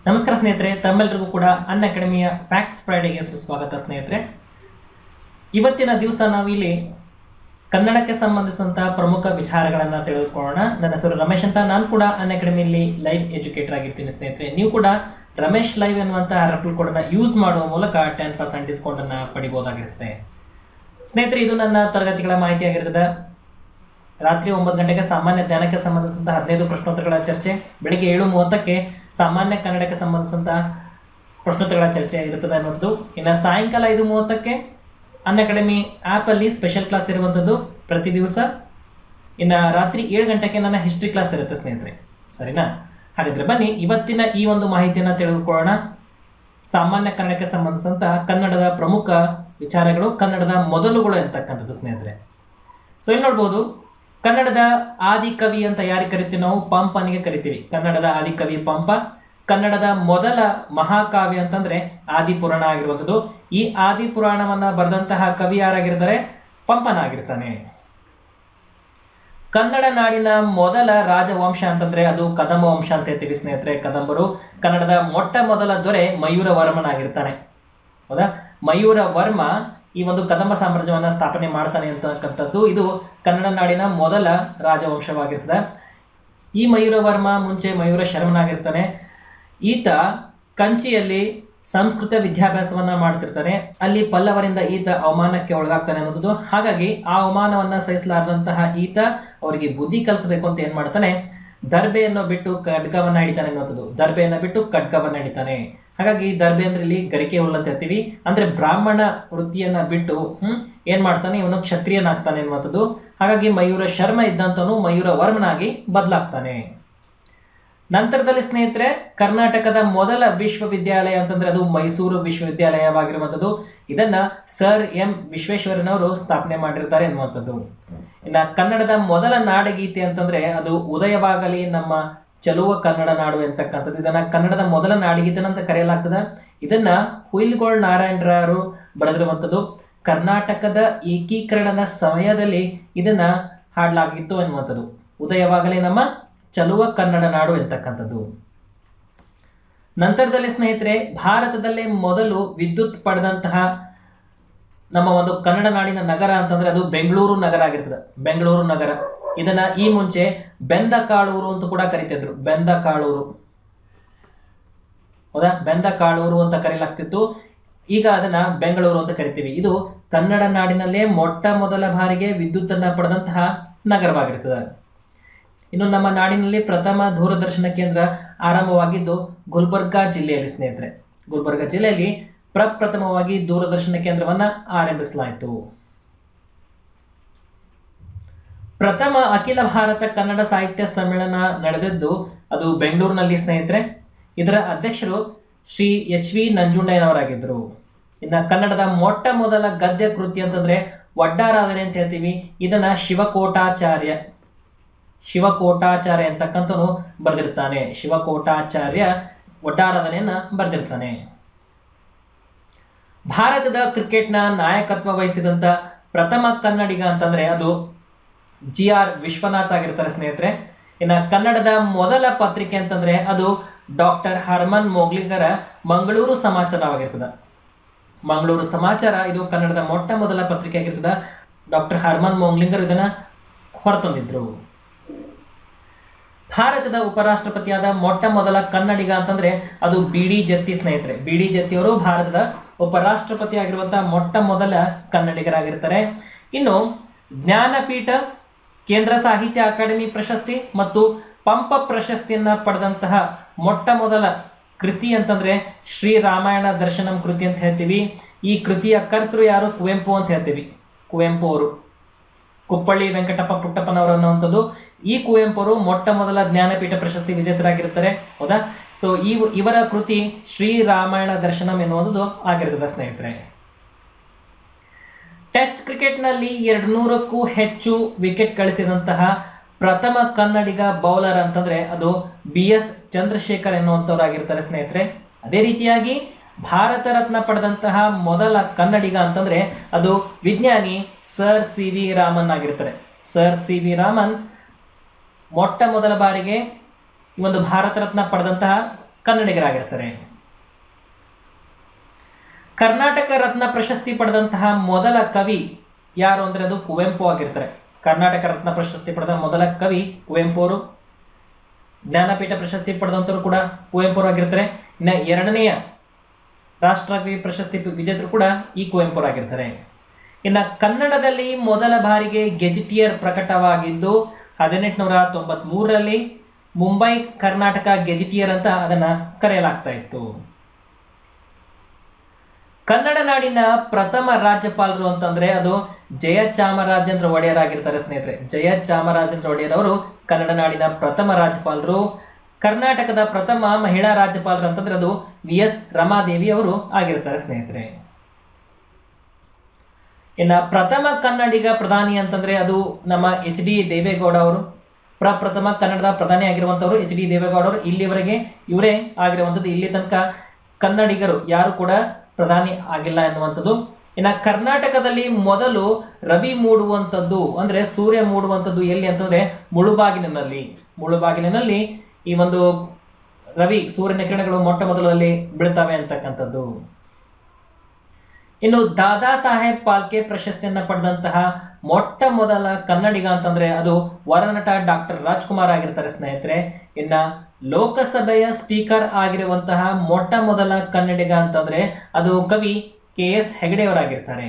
ನಮಸ್ಕಾರ ಸ್ನೇಹಿತರೆ ತಮ್ಮೆಲ್ಲರಿಗೂ ಕೂಡ ಅನ್ ಅಕಾಡೆಮಿಯ ಫ್ಯಾಕ್ಟ್ಸ್ ಫ್ರೈಡೆಗೆ ಸುಸ್ವಾಗತ ಸ್ನೇಹಿತರೆ ಇವತ್ತಿನ ದಿವಸ ನಾವಿಲ್ಲಿ ಕನ್ನಡಕ್ಕೆ ಸಂಬಂಧಿಸಿದಂತಹ ಪ್ರಮುಖ ವಿಚಾರಗಳನ್ನು ತಿಳಿದುಕೊಳ್ಳೋಣ ನನ್ನ ಹೆಸರು ರಮೇಶ್ ಅಂತ ನಾನು ಕೂಡ ಅನ್ ಅಕಾಡೆಮಿಯಲ್ಲಿ ಲೈವ್ ಎಜುಕೇಟರ್ ಆಗಿರ್ತೀನಿ ಸ್ನೇಹಿತರೆ ನೀವು ಕೂಡ ರಮೇಶ್ ಲೈವ್ ಎನ್ನುವಂತಹ ರೆಫರ್ ಕೋಡನ್ನು ಯೂಸ್ ಮಾಡುವ ಮೂಲಕ ಟೆನ್ ಪರ್ಸೆಂಟ್ ಡಿಸ್ಕೌಂಟನ್ನು ಪಡಿಬೋದಾಗಿರುತ್ತೆ ಸ್ನೇಹಿತರೆ ಇದು ನನ್ನ ತರಗತಿಗಳ ಮಾಹಿತಿ ಆಗಿರ್ತದೆ ರಾತ್ರಿ ಒಂಬತ್ತು ಗಂಟೆಗೆ ಸಾಮಾನ್ಯ ಜ್ಞಾನಕ್ಕೆ ಸಂಬಂಧಿಸಿದಂಥ ಹದಿನೈದು ಪ್ರಶ್ನೋತ್ತರಗಳ ಚರ್ಚೆ ಬೆಳಿಗ್ಗೆ ಏಳು ಮೂವತ್ತಕ್ಕೆ ಸಾಮಾನ್ಯ ಕನ್ನಡಕ್ಕೆ ಸಂಬಂಧಿಸಿದಂಥ ಪ್ರಶ್ನೋತ್ತರಗಳ ಚರ್ಚೆ ಇರುತ್ತದೆ ಅನ್ನೋದು ಇನ್ನು ಸಾಯಂಕಾಲ ಐದು ಮೂವತ್ತಕ್ಕೆ ಅನ್ ಅಕಾಡೆಮಿ ಆ್ಯಪಲ್ಲಿ ಸ್ಪೆಷಲ್ ಕ್ಲಾಸ್ ಇರುವಂಥದ್ದು ಪ್ರತಿ ದಿವಸ ಇನ್ನು ರಾತ್ರಿ ಏಳು ಗಂಟೆಗೆ ನನ್ನ ಹಿಸ್ಟ್ರಿ ಕ್ಲಾಸ್ ಇರುತ್ತೆ ಸ್ನೇಹಿತರೆ ಸರಿನಾ ಹಾಗಾದರೆ ಬನ್ನಿ ಇವತ್ತಿನ ಈ ಒಂದು ಮಾಹಿತಿಯನ್ನು ತಿಳಿದುಕೊಳ್ಳೋಣ ಸಾಮಾನ್ಯ ಕನ್ನಡಕ್ಕೆ ಸಂಬಂಧಿಸಿದಂಥ ಕನ್ನಡದ ಪ್ರಮುಖ ವಿಚಾರಗಳು ಕನ್ನಡದ ಮೊದಲುಗಳು ಅಂತಕ್ಕಂಥದ್ದು ಸ್ನೇಹಿತರೆ ಸೊ ಇಲ್ಲಿ ನೋಡ್ಬೋದು ಕನ್ನಡದ ಆದಿಕವಿ ಅಂತ ಯಾರಿಗೆ ಕರಿತೀವಿ ನಾವು ಪಂಪನಿಗೆ ಕರಿತೀವಿ ಕನ್ನಡದ ಆದಿಕವಿ ಪಂಪ ಕನ್ನಡದ ಮೊದಲ ಮಹಾಕಾವ್ಯ ಅಂತಂದ್ರೆ ಆದಿಪುರಾಣ ಆಗಿರುವಂಥದ್ದು ಈ ಆದಿಪುರಾಣವನ್ನ ಬರೆದಂತಹ ಕವಿ ಯಾರಾಗಿರ್ತಾರೆ ಪಂಪನಾಗಿರ್ತಾನೆ ಕನ್ನಡ ನಾಡಿನ ಮೊದಲ ರಾಜವಂಶ ಅಂತಂದ್ರೆ ಅದು ಕದಂಬ ವಂಶ ಅಂತ ಹೇಳ್ತೀವಿ ಸ್ನೇಹಿತರೆ ಕದಂಬರು ಕನ್ನಡದ ಮೊಟ್ಟ ಮೊದಲ ದೊರೆ ಮಯೂರ ವರ್ಮನಾಗಿರ್ತಾನೆ ಹೌದಾ ಮಯೂರ ವರ್ಮ ಈ ಒಂದು ಕದಂಬ ಸಾಮ್ರಾಜ್ಯವನ್ನ ಸ್ಥಾಪನೆ ಮಾಡ್ತಾನೆ ಅಂತಕ್ಕಂಥದ್ದು ಇದು ಕನ್ನಡ ನಾಡಿನ ಮೊದಲ ರಾಜವಂಶವಾಗಿರ್ತದೆ ಈ ಮಯೂರ ವರ್ಮ ಮುಂಚೆ ಮಯೂರ ಶರ್ಮನಾಗಿರ್ತಾನೆ ಈತ ಕಂಚಿಯಲ್ಲಿ ಸಂಸ್ಕೃತ ವಿದ್ಯಾಭ್ಯಾಸವನ್ನ ಮಾಡ್ತಿರ್ತಾನೆ ಅಲ್ಲಿ ಪಲ್ಲವರಿಂದ ಈತ ಅವಮಾನಕ್ಕೆ ಒಳಗಾಗ್ತಾನೆ ಅನ್ನೋದು ಹಾಗಾಗಿ ಆ ಅವಮಾನವನ್ನ ಸಹಿಸಲಾರದಂತಹ ಈತ ಅವರಿಗೆ ಬುದ್ಧಿ ಕಲಿಸಬೇಕು ಅಂತ ಏನ್ ಮಾಡ್ತಾನೆ ದರ್ಬೆಯನ್ನು ಬಿಟ್ಟು ಖಡ್ಗವನ್ನ ಹಿಡಿತಾನೆ ಅನ್ನುವಂಥದ್ದು ದರ್ಬೆಯನ್ನು ಬಿಟ್ಟು ಖಡ್ಗವನ್ನ ಹಿಡಿತಾನೆ ಹಾಗಾಗಿ ದರ್ಬೆ ಅಂದ್ರೆ ಇಲ್ಲಿ ಗರಿಕೆ ಹುಲ್ಲು ಅಂತ ಹೇಳ್ತೀವಿ ಅಂದ್ರೆ ಬ್ರಾಹ್ಮಣ ವೃತ್ತಿಯನ್ನ ಬಿಟ್ಟು ಹ್ಮ್ ಏನ್ ಮಾಡ್ತಾನೆ ಇವನು ಕ್ಷತ್ರಿಯನಾಗ್ತಾನೆ ಅನ್ನುವಂಥದ್ದು ಹಾಗಾಗಿ ಮಯೂರ ಶರ್ಮ ಇದ್ದಂತನು ಮಯೂರ ವರ್ಮನಾಗಿ ಬದಲಾಗ್ತಾನೆ ನಂತರದಲ್ಲಿ ಸ್ನೇಹಿತರೆ ಕರ್ನಾಟಕದ ಮೊದಲ ವಿಶ್ವವಿದ್ಯಾಲಯ ಅಂತಂದ್ರೆ ಅದು ಮೈಸೂರು ವಿಶ್ವವಿದ್ಯಾಲಯವಾಗಿರುವಂಥದ್ದು ಇದನ್ನ ಸರ್ ಎಂ ವಿಶ್ವೇಶ್ವರನವರು ಸ್ಥಾಪನೆ ಮಾಡಿರ್ತಾರೆ ಎನ್ನುವಂಥದ್ದು ಇನ್ನ ಕನ್ನಡದ ಮೊದಲ ನಾಡಗೀತೆ ಅಂತಂದ್ರೆ ಅದು ಉದಯವಾಗಲಿ ನಮ್ಮ ಚಲುವ ಕನ್ನಡ ನಾಡು ಎಂತಕ್ಕಂಥದ್ದು ಇದನ್ನ ಕನ್ನಡದ ಮೊದಲ ನಾಡಗೀತೆ ಅಂತ ಕರೆಯಲಾಗ್ತದೆ ಇದನ್ನ ಹುಯಿಲ್ಗೋಳ್ ನಾರಾಯಣರಾಯರು ಬರೆದಿರುವಂಥದ್ದು ಕರ್ನಾಟಕದ ಏಕೀಕರಣದ ಸಮಯದಲ್ಲಿ ಇದನ್ನ ಹಾಡಲಾಗಿತ್ತು ಎನ್ನುವಂಥದ್ದು ಉದಯವಾಗಲಿ ನಮ್ಮ ಚಲುವ ಕನ್ನಡ ನಾಡು ಎಂತಕ್ಕಂಥದ್ದು ನಂತರದಲ್ಲಿ ಸ್ನೇಹಿತರೆ ಭಾರತದಲ್ಲೇ ಮೊದಲು ವಿದ್ಯುತ್ ಪಡೆದಂತಹ ನಮ್ಮ ಒಂದು ಕನ್ನಡ ನಾಡಿನ ನಗರ ಅಂತಂದ್ರೆ ಅದು ಬೆಂಗಳೂರು ನಗರ ಆಗಿರ್ತದೆ ಬೆಂಗಳೂರು ನಗರ ಇದನ್ನ ಈ ಮುಂಚೆ ಬೆಂದ ಕಾಳೂರು ಅಂತ ಕೂಡ ಕರಿತಿದ್ರು ಬೆಂದ ಕಾಳೂರು ಹೌದಾ ಬೆಂದ ಕಾಳೂರು ಅಂತ ಕರೆಯಲಾಗ್ತಿತ್ತು ಈಗ ಅದನ್ನ ಬೆಂಗಳೂರು ಅಂತ ಕರಿತೀವಿ ಇದು ಕನ್ನಡ ನಾಡಿನಲ್ಲೇ ಮೊಟ್ಟ ಮೊದಲ ಬಾರಿಗೆ ವಿದ್ಯುತ್ ಅನ್ನ ಪಡೆದಂತಹ ನಗರವಾಗಿರ್ತದೆ ಇನ್ನು ನಮ್ಮ ನಾಡಿನಲ್ಲಿ ಪ್ರಥಮ ದೂರದರ್ಶನ ಕೇಂದ್ರ ಆರಂಭವಾಗಿದ್ದು ಗುಲ್ಬರ್ಗಾ ಜಿಲ್ಲೆಯಲ್ಲಿ ಸ್ನೇಹಿತರೆ ಗುಲ್ಬರ್ಗಾ ಜಿಲ್ಲೆಯಲ್ಲಿ ಪ್ರಪ್ರಥಮವಾಗಿ ದೂರದರ್ಶನ ಕೇಂದ್ರವನ್ನ ಆರಂಭಿಸಲಾಯಿತು ಪ್ರಥಮ ಅಖಿಲ ಭಾರತ ಕನ್ನಡ ಸಾಹಿತ್ಯ ಸಮ್ಮೇಳನ ನಡೆದದ್ದು ಅದು ಬೆಂಗಳೂರಿನಲ್ಲಿ ಸ್ನೇಹಿತರೆ ಇದರ ಅಧ್ಯಕ್ಷರು ಶ್ರೀ ಎಚ್ ವಿ ನಂಜುಂಡಯ್ಯನವರಾಗಿದ್ದರು ಇನ್ನು ಕನ್ನಡದ ಮೊಟ್ಟ ಮೊದಲ ಗದ್ಯ ಕೃತಿ ಅಂತಂದ್ರೆ ಒಡ್ಡಾರಾಧನೆ ಅಂತ ಹೇಳ್ತೀವಿ ಇದನ್ನ ಶಿವಕೋಟಾಚಾರ್ಯ ಶಿವಕೋಟಾಚಾರ್ಯ ಅಂತಕ್ಕಂಥನು ಬರೆದಿರ್ತಾನೆ ಶಿವಕೋಟಾಚಾರ್ಯ ಒಡ್ಡಾರಾಧನೆಯನ್ನ ಬರೆದಿರ್ತಾನೆ ಭಾರತದ ಕ್ರಿಕೆಟ್ನ ನಾಯಕತ್ವ ವಹಿಸಿದಂಥ ಪ್ರಥಮ ಕನ್ನಡಿಗ ಅಂತಂದ್ರೆ ಅದು ಜಿ ಆರ್ ವಿಶ್ವನಾಥ್ ಆಗಿರ್ತಾರೆ ಸ್ನೇಹಿತರೆ ಇನ್ನು ಕನ್ನಡದ ಮೊದಲ ಪತ್ರಿಕೆ ಅಂತಂದ್ರೆ ಅದು ಡಾಕ್ಟರ್ ಹರ್ಮನ್ ಮೋಗ್ಲಿಗರ ಮಂಗಳೂರು ಸಮಾಚಾರವಾಗಿರ್ತದೆ ಮಂಗಳೂರು ಸಮಾಚಾರ ಇದು ಕನ್ನಡದ ಮೊಟ್ಟ ಮೊದಲ ಪತ್ರಿಕೆ ಆಗಿರ್ತದೆ ಡಾಕ್ಟರ್ ಹರ್ಮನ್ ಮೋಗ್ಲಿಂಗರ್ ಇದನ್ನ ಹೊರತಂದಿದ್ರು ಭಾರತದ ಉಪರಾಷ್ಟ್ರಪತಿಯಾದ ಮೊಟ್ಟ ಮೊದಲ ಕನ್ನಡಿಗ ಅಂತಂದ್ರೆ ಅದು ಬಿ ಡಿ ಜತ್ತಿ ಸ್ನೇಹಿತರೆ ಬಿ ಡಿ ಜತ್ತಿಯವರು ಭಾರತದ ಉಪರಾಷ್ಟ್ರಪತಿ ಆಗಿರುವಂತಹ ಮೊಟ್ಟ ಮೊದಲ ಕನ್ನಡಿಗರಾಗಿರ್ತಾರೆ ಇನ್ನು ಜ್ಞಾನಪೀಠ ಕೇಂದ್ರ ಸಾಹಿತ್ಯ ಅಕಾಡೆಮಿ ಪ್ರಶಸ್ತಿ ಮತ್ತು ಪಂಪ ಪ್ರಶಸ್ತಿಯನ್ನ ಪಡೆದಂತಹ ಮೊಟ್ಟ ಮೊದಲ ಕೃತಿ ಅಂತಂದ್ರೆ ಶ್ರೀ ರಾಮಾಯಣ ದರ್ಶನಂ ಕೃತಿ ಅಂತ ಹೇಳ್ತೀವಿ ಈ ಕೃತಿಯ ಕರ್ತೃ ಯಾರು ಕುವೆಂಪು ಅಂತ ಹೇಳ್ತೀವಿ ಕುವೆಂಪು ಅವರು ಕುಪ್ಪಳ್ಳಿ ವೆಂಕಟಪ್ಪ ಪುಟ್ಟಪ್ಪನವರು ಅನ್ನುವಂಥದ್ದು ಈ ಕುವೆಂಪು ಅವರು ಮೊಟ್ಟ ಮೊದಲ ಜ್ಞಾನಪೀಠ ಪ್ರಶಸ್ತಿ ವಿಜೇತರಾಗಿರ್ತಾರೆ ಹೌದಾ ಸೊ ಈ ಇವರ ಕೃತಿ ಶ್ರೀ ರಾಮಾಯಣ ದರ್ಶನಂ ಎನ್ನುವಂಥದ್ದು ಆಗಿರ್ತದೆ ಸ್ನೇಹಿತರೆ ಟೆಸ್ಟ್ ಕ್ರಿಕೆಟ್ನಲ್ಲಿ ಎರಡು ನೂರಕ್ಕೂ ಹೆಚ್ಚು ವಿಕೆಟ್ ಗಳಿಸಿದಂತಹ ಪ್ರಥಮ ಕನ್ನಡಿಗ ಬೌಲರ್ ಅಂತಂದ್ರೆ ಅದು ಬಿ ಎಸ್ ಚಂದ್ರಶೇಖರ್ ಎನ್ನುವಂಥವ್ರಾಗಿರ್ತಾರೆ ಸ್ನೇಹಿತರೆ ಅದೇ ರೀತಿಯಾಗಿ ಭಾರತ ರತ್ನ ಪಡೆದಂತಹ ಮೊದಲ ಕನ್ನಡಿಗ ಅಂತಂದ್ರೆ ಅದು ವಿಜ್ಞಾನಿ ಸರ್ ಸಿ ವಿ ರಾಮನ್ ಆಗಿರ್ತಾರೆ ಸರ್ ಸಿ ವಿ ರಾಮನ್ ಮೊಟ್ಟ ಮೊದಲ ಬಾರಿಗೆ ಈ ಒಂದು ಭಾರತ ರತ್ನ ಪಡೆದಂತಹ ಕನ್ನಡಿಗರಾಗಿರ್ತಾರೆ ಕರ್ನಾಟಕ ರತ್ನ ಪ್ರಶಸ್ತಿ ಪಡೆದಂತಹ ಮೊದಲ ಕವಿ ಯಾರು ಅಂದರೆ ಅದು ಕುವೆಂಪು ಆಗಿರ್ತಾರೆ ಕರ್ನಾಟಕ ರತ್ನ ಪ್ರಶಸ್ತಿ ಪಡೆದ ಮೊದಲ ಕವಿ ಕುವೆಂಪು ಅವರು ಜ್ಞಾನಪೀಠ ಪ್ರಶಸ್ತಿ ಪಡೆದಂಥವ್ರು ಕೂಡ ಕುವೆಂಪು ಅವರು ಆಗಿರ್ತಾರೆ ಇನ್ನು ಎರಡನೆಯ ರಾಷ್ಟ್ರಕವಿ ಪ್ರಶಸ್ತಿ ವಿಜೇತರು ಕೂಡ ಈ ಕುವೆಂಪು ಅವರಾಗಿರ್ತಾರೆ ಇನ್ನು ಕನ್ನಡದಲ್ಲಿ ಮೊದಲ ಬಾರಿಗೆ ಗೆಜಿಟಿಯರ್ ಪ್ರಕಟವಾಗಿದ್ದು ಹದಿನೆಂಟುನೂರ ತೊಂಬತ್ಮೂರರಲ್ಲಿ ಮುಂಬೈ ಕರ್ನಾಟಕ ಗೆಜಿಟಿಯರ್ ಅಂತ ಅದನ್ನು ಕರೆಯಲಾಗ್ತಾ ಇತ್ತು ಕನ್ನಡ ನಾಡಿನ ಪ್ರಥಮ ರಾಜ್ಯಪಾಲರು ಅಂತಂದ್ರೆ ಅದು ಜಯ ಚಾಮರಾಜೇಂದ್ರ ಒಡೆಯರ್ ಆಗಿರ್ತಾರೆ ಸ್ನೇಹಿತರೆ ಜಯ ಚಾಮರಾಜೇಂದ್ರ ಒಡೆಯರ್ ಅವರು ಕನ್ನಡ ನಾಡಿನ ಪ್ರಥಮ ರಾಜ್ಯಪಾಲರು ಕರ್ನಾಟಕದ ಪ್ರಥಮ ಮಹಿಳಾ ರಾಜ್ಯಪಾಲರು ಅಂತಂದ್ರೆ ಅದು ವಿ ಎಸ್ ರಮಾದೇವಿ ಅವರು ಆಗಿರ್ತಾರೆ ಸ್ನೇಹಿತರೆ ಇನ್ನ ಪ್ರಥಮ ಕನ್ನಡಿಗ ಪ್ರಧಾನಿ ಅಂತಂದ್ರೆ ಅದು ನಮ್ಮ ಎಚ್ ಡಿ ದೇವೇಗೌಡ ಅವರು ಪ್ರಪ್ರಥಮ ಕನ್ನಡದ ಪ್ರಧಾನಿ ಆಗಿರುವಂಥವ್ರು ಎಚ್ ಡಿ ದೇವೇಗೌಡ ಅವರು ಇಲ್ಲಿವರೆಗೆ ಇವರೇ ಆಗಿರುವಂಥದ್ದು ಇಲ್ಲಿ ತನಕ ಕನ್ನಡಿಗರು ಯಾರು ಕೂಡ ಪ್ರಧಾನಿ ಆಗಿಲ್ಲ ಎನ್ನುವಂಥದ್ದು ಇನ್ನು ಕರ್ನಾಟಕದಲ್ಲಿ ಮೊದಲು ರವಿ ಮೂಡುವಂಥದ್ದು ಅಂದರೆ ಸೂರ್ಯ ಮೂಡುವಂಥದ್ದು ಎಲ್ಲಿ ಅಂತಂದರೆ ಮುಳುಬಾಗಿಲಿನಲ್ಲಿ ಮುಳುಬಾಗಿಲಿನಲ್ಲಿ ಈ ಒಂದು ರವಿ ಸೂರ್ಯನ ಕಿರಣಗಳು ಮೊಟ್ಟ ಮೊದಲಲ್ಲಿ ಬೀಳ್ತವೆ ಅಂತಕ್ಕಂಥದ್ದು ಇನ್ನು ದಾದಾ ಸಾಹೇಬ್ ಪಾಲ್ಕೆ ಪ್ರಶಸ್ತಿಯನ್ನು ಪಡೆದಂತಹ ಮೊಟ್ಟ ಮೊದಲ ಕನ್ನಡಿಗ ಅಂತಂದ್ರೆ ಅದು ವರನಟ ಡಾಕ್ಟರ್ ರಾಜ್ಕುಮಾರ್ ಆಗಿರ್ತಾರೆ ಸ್ನೇಹಿತರೆ ಇನ್ನ ಲೋಕಸಭೆಯ ಸ್ಪೀಕರ್ ಆಗಿರುವಂತಹ ಮೊಟ್ಟ ಮೊದಲ ಕನ್ನಡಿಗ ಅಂತಂದ್ರೆ ಅದು ಕವಿ ಕೆ ಎಸ್ ಹೆಗಡೆಯವರಾಗಿರ್ತಾರೆ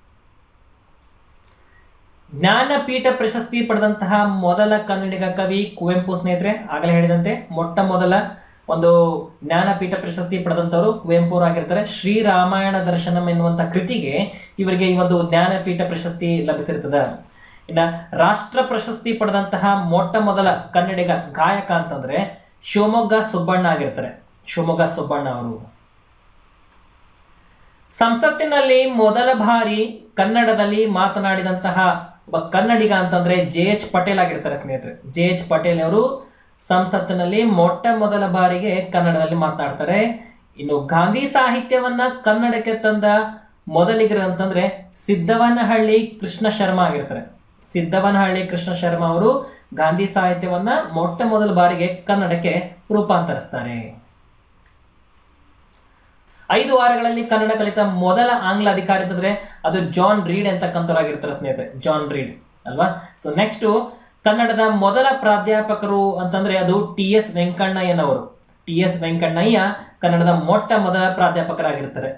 ಜ್ಞಾನಪೀಠ ಪ್ರಶಸ್ತಿ ಪಡೆದಂತಹ ಮೊದಲ ಕನ್ನಡಿಗ ಕವಿ ಕುವೆಂಪು ಸ್ನೇಹಿತರೆ ಆಗಲೇ ಹೇಳಿದಂತೆ ಮೊಟ್ಟ ಮೊದಲ ಒಂದು ಜ್ಞಾನಪೀಠ ಪ್ರಶಸ್ತಿ ಪಡೆದಂಥವರು ಕುವೆಂಪು ಅವರಾಗಿರ್ತಾರೆ ಶ್ರೀರಾಮಾಯಣ ದರ್ಶನಂ ಎನ್ನುವಂಥ ಕೃತಿಗೆ ಇವರಿಗೆ ಈ ಒಂದು ಜ್ಞಾನಪೀಠ ಪ್ರಶಸ್ತಿ ಲಭಿಸಿರ್ತದೆ ಇನ್ನು ರಾಷ್ಟ್ರ ಪ್ರಶಸ್ತಿ ಪಡೆದಂತಹ ಮೊಟ್ಟ ಮೊದಲ ಕನ್ನಡಿಗ ಗಾಯಕ ಅಂತಂದ್ರೆ ಶಿವಮೊಗ್ಗ ಸುಬ್ಬಣ್ಣ ಆಗಿರ್ತಾರೆ ಶಿವಮೊಗ್ಗ ಸುಬ್ಬಣ್ಣ ಅವರು ಸಂಸತ್ತಿನಲ್ಲಿ ಮೊದಲ ಬಾರಿ ಕನ್ನಡದಲ್ಲಿ ಮಾತನಾಡಿದಂತಹ ಒಬ್ಬ ಕನ್ನಡಿಗ ಅಂತಂದ್ರೆ ಜೆ ಎಚ್ ಪಟೇಲ್ ಆಗಿರ್ತಾರೆ ಸ್ನೇಹಿತರೆ ಜೆ ಎಚ್ ಪಟೇಲ್ ಅವರು ಸಂಸತ್ತಿನಲ್ಲಿ ಮೊಟ್ಟ ಮೊದಲ ಬಾರಿಗೆ ಕನ್ನಡದಲ್ಲಿ ಮಾತನಾಡ್ತಾರೆ ಇನ್ನು ಗಾಂಧಿ ಸಾಹಿತ್ಯವನ್ನ ಕನ್ನಡಕ್ಕೆ ತಂದ ಮೊದಲಿಗರು ಅಂತಂದ್ರೆ ಸಿದ್ದವನಹಳ್ಳಿ ಕೃಷ್ಣ ಶರ್ಮಾ ಆಗಿರ್ತಾರೆ ಸಿದ್ದವನಹಳ್ಳಿ ಕೃಷ್ಣ ಶರ್ಮಾ ಅವರು ಗಾಂಧಿ ಸಾಹಿತ್ಯವನ್ನ ಮೊಟ್ಟ ಮೊದಲ ಬಾರಿಗೆ ಕನ್ನಡಕ್ಕೆ ರೂಪಾಂತರಿಸ್ತಾರೆ ಐದು ವಾರಗಳಲ್ಲಿ ಕನ್ನಡ ಕಲಿತ ಮೊದಲ ಆಂಗ್ಲ ಅಧಿಕಾರಿ ಅಂತಂದ್ರೆ ಅದು ಜಾನ್ ರೀಡ್ ಅಂತಕ್ಕಂಥವ್ರಾಗಿರ್ತಾರೆ ಸ್ನೇಹಿತರೆ ಜಾನ್ ರೀಡ್ ಅಲ್ವಾ ಸೊ ನೆಕ್ಸ್ಟ್ ಕನ್ನಡದ ಮೊದಲ ಪ್ರಾಧ್ಯಾಪಕರು ಅಂತಂದ್ರೆ ಅದು ಟಿ ಎಸ್ ವೆಂಕಣ್ಣಯ್ಯನವರು ಟಿ ಎಸ್ ವೆಂಕಣ್ಣಯ್ಯ ಕನ್ನಡದ ಮೊಟ್ಟ ಮೊದಲ ಪ್ರಾಧ್ಯಾಪಕರಾಗಿರ್ತಾರೆ